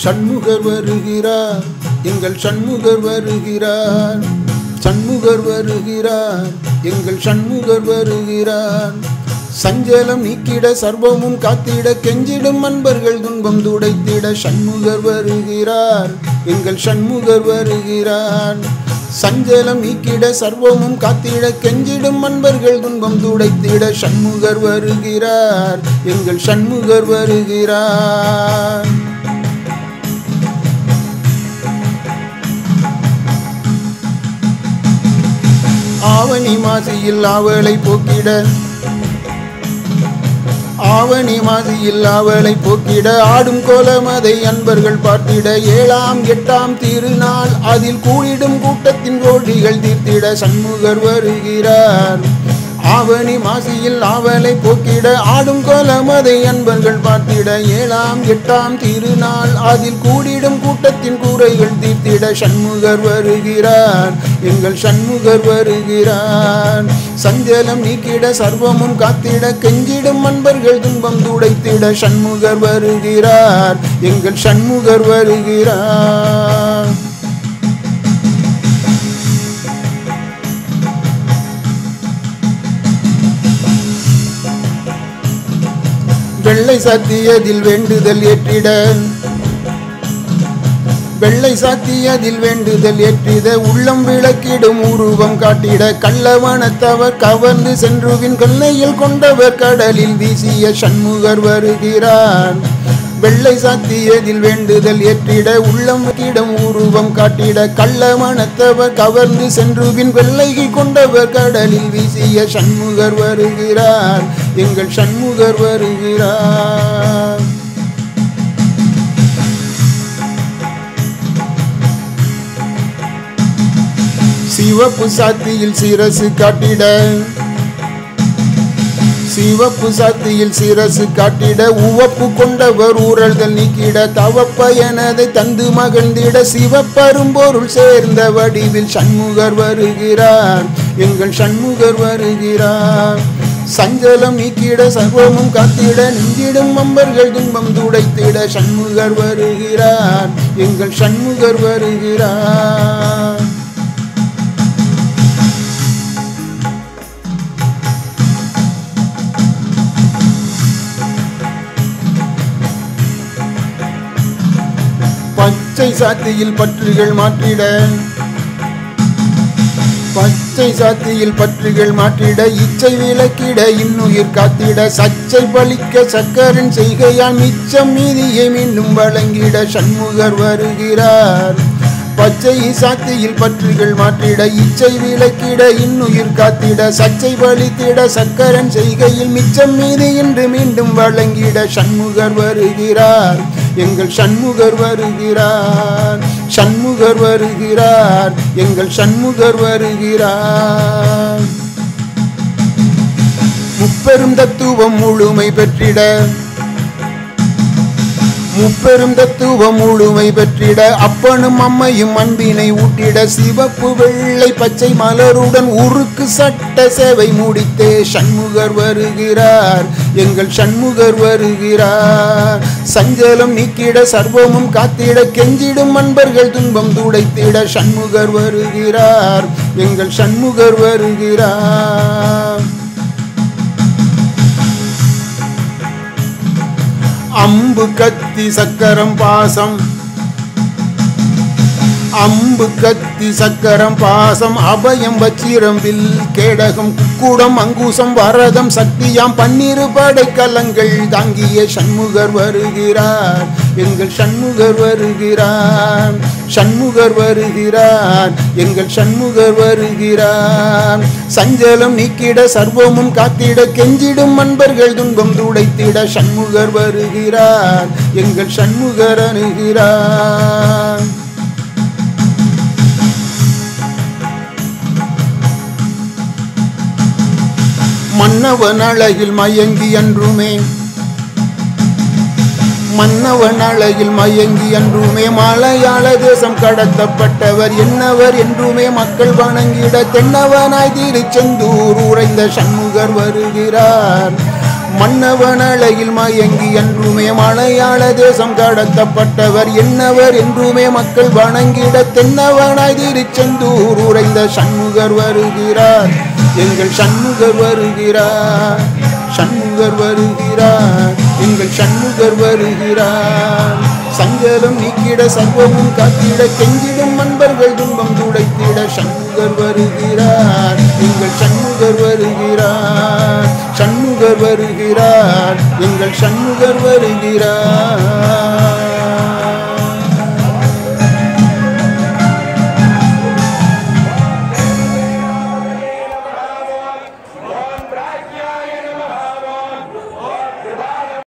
சண்முகர் வருகிறார் எங்கள் சண்முகர் வருகிறார் சண்முகர் வருகிறார் எங்கள் சண்முகர் வருகிறார் சஞ்சலம் நீக்கிட சர்வமும் காத்திட கெஞ்சிடும் அன்பர்கள் துன்பம் துடைத்திட சண்முகர் வருகிறார் எங்கள் சண்முகர் வருகிறார் சஞ்சலம் நீக்கிட சர்வமும் காத்திட கெஞ்சிடும் அன்பர்கள் துன்பம் துடைத்திட சண்முகர் வருகிறார் எங்கள் சண்முகர் வருகிறார் ஆவணி மாசியில் ஆவலை போக்கிட ஆவணி மாசியில் ஆவலை போக்கிட ஆடும் கோலமதை அன்பர்கள் பார்த்திட ஏழாம் எட்டாம் திருநாள் அதில் கூடிடும் கூட்டத்தின் கோடிகள் தீர்த்திட சண்முகர் வருகிறார் ஆவணி மாசியில் ஆவலை போக்கிட ஆடும் கோலமதை அன்பர்கள் பார்த்திட ஏழாம் எட்டாம் திருநாள் அதில் கூடிடும் கூட்டத்தின் கூரைகள் தீர்த்திட சண்முகர் வருகிறார் எங்கள் சண்முகர் வருகிறார் சஞ்சலம் நீக்கிட சர்வமும் காத்திட கெஞ்சிடும் அன்பர்கள் துன்பம் துடைத்திட சண்முகர் வருகிறார் எங்கள் சண்முகர் வருகிறார் வெள்ளை சாத்தியதில் வேண்டுதல் ஏற்றிட வெள்ளை சாத்தியதில் வேண்டுதல் ஏற்றிட உள்ளம் விளக்கிடும் உருவம் காட்டிட கள்ளவனத்தவர் கவர்ந்து சென்றுவின் கொல்லையில் கொண்டவர் கடலில் வீசிய சண்முகர் வருகிறார் வெள்ளை சாத்தியதில் வேண்டுதல் ஏற்றிட உள்ளம் கிடம் உருவம் காட்டிட கள்ளமனத்தவர் கவர்ந்து சென்றுவின் வெள்ளையில் கொண்டவர் கடலில் வீசிய சண்முகர் வருகிறார் எங்கள் சண்முகர் வருகிறார் சிவப்பு சாத்தியில் சிரசு காட்டிட சிவப்பு சாத்தியில் சிரசு காட்டிட உவப்பு கொண்டவர் ஊரல்கள் நீக்கிட தவப்பயனதை தந்து மகிழ்ந்திட சிவப்பரும்பொருள் சேர்ந்த வடிவில் சண்முகர் வருகிறார் எங்கள் சண்முகர் வருகிறார் சஞ்சலம் நீக்கிட சர்வமும் காத்திட நெஞ்சிடும் அம்பர்கள் துன்பம் துடைத்திட சண்முகர் வருகிறார் எங்கள் சண்முகர் வருகிறார் பச்சை சாத்தியில் பற்றுகள் மாற்றிட பச்சை சாத்தியில் பற்றுகள் மாற்றிட இச்சை விளக்கிட இன்னுயிர் காத்திட சச்சை பலிக்க சக்கரன் செய்கையால் மிச்சம் மீதியை மீண்டும் வழங்கிட சண்முகர் வருகிறார் பச்சை சாத்தியில் பற்றுகள் மாற்றிட இச்சை விளக்கிட இன்னுயிர் காத்திட சச்சை பலித்திட சக்கரன் செய்கையில் மிச்சம் மீதி என்று மீண்டும் வழங்கிட சண்முகர் வருகிறார் எங்கள் சண்முகர் வருகிறார் சண்முகர் வருகிறார் எங்கள் சண்முகர் வருகிறார் முப்பெரும் தத்துவம் முழுமை பெற்றிட முப்பெரும் தத்துவம் முழுமை பெற்றிட அப்பனும் அம்மையும் அன்பினை ஊட்டிட சிவப்பு வெள்ளை பச்சை மலருடன் உருக்கு சட்ட சேவை முடித்தே சண்முகர் வருகிறார் எங்கள் சண்முகர் வருகிறார் சஞ்சலம் நீக்கிட சர்வமும் காத்திட கெஞ்சிடும் அன்பர்கள் துன்பம் துடைத்திட சண்முகர் வருகிறார் எங்கள் சண்முகர் வருகிறார் அம்பு கத்தி சக்கரம் பாசம் அம்பு கத்தி சக்கரம் பாசம் அபயம் வச்சிரம் வில் கேடகம் குக்குடம் அங்குசம் வரதம் சக்தியாம் பன்னிரு படை கலங்கள் தாங்கிய சண்முகர் வருகிறார் எங்கள் சண்முகர் வருகிறார் சண்முகர் வருகிறார் எங்கள் சண்முகர் வருகிறார் சஞ்சலம் நீக்கிட சர்வமும் காத்திட கெஞ்சிடும் அன்பர்கள் துன்பம் துடைத்திட சண்முகர் வருகிறார் எங்கள் சண்முகர் அணுகிறார் மன்னவன் அழகில் மயங்கி என்றுமே மன்னவன் அழகில் மயங்கி என்றுமே மலையாள தேசம் கடத்தப்பட்டவர் என்னவர் என்றுமே மக்கள் வணங்கிட தென்னவனாய் திருச்செந்தூர் உறைந்த சண்முகர் வருகிறார் மன்னவன் அழகில் மயங்கி என்றுமே மலையாள தேசம் கடத்தப்பட்டவர் என்னவர் என்றுமே மக்கள் வணங்கிட தென்னவனாய் திருச்செந்தூர் உறைந்த சண்முகர் வருகிறார் எங்கள் சண்முகர் வருகிறார் சண்முகர் வருகிறார் எங்கள் சண்முகர் வருகிறார் சஞ்சலம் நீக்கிட சர்வமும் காத்திட கெஞ்சிடும் அன்பர்கள் துன்பம் துடைத்திட சண்முகர் வருகிறார் எங்கள் சண்முகர் வருகிறார் சண்முகர் வருகிறார் எங்கள் சண்முகர் வருகிறார்